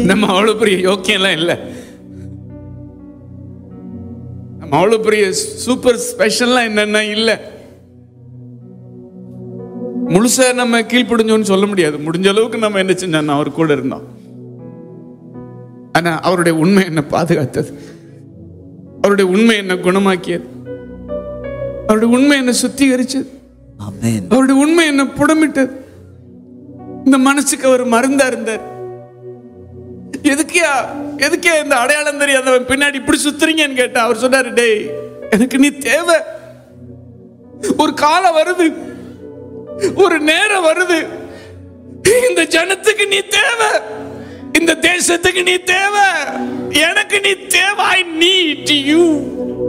நம்ம அவ்வளவு பெரிய யோக்கியம்லாம் இல்லை நம்ம அவ்வளவு பெரிய சூப்பர் ஸ்பெஷல்லாம் என்னன்னா இல்லை முழுசா நம்ம கீழ்ப்படிஞ்சோன்னு சொல்ல முடியாது முடிஞ்ச அளவுக்கு நம்ம என்ன செஞ்சோம் அவர் கூட இருந்தோம் ஆனா அவருடைய உண்மை என்ன பாதுகாத்தது அவருடைய உண்மை என்ன குணமாக்கியது அவருடைய உண்மை என்ன சுத்திகரிச்சது Amen. அவருடைய உண்மை என்ன புடமிட்டது இந்த மனசுக்கு அவர் மருந்தா இருந்தார் எதுக்கியா எதுக்கே இந்த அடையாளம் தெரியாதவன் பின்னாடி இப்படி சுத்துறீங்கன்னு கேட்டா அவர் சொன்னாரு டேய் எனக்கு நீ தேவை ஒரு காலம் வருது ஒரு நேரம் வருது இந்த ஜனத்துக்கு நீ தேவை இந்த தேசத்துக்கு நீ தேவை எனக்கு நீ தேவை ஐ நீட் யூ